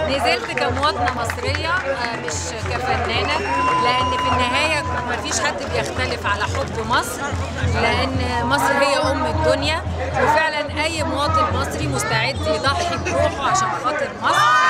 نزلت كمواطنة مصرية آه، مش كفنانة لأن في النهاية مفيش حد بيختلف على حب مصر لأن مصر هي أم الدنيا وفعلا أي مواطن مصري مستعد يضحي بروحه عشان خاطر مصر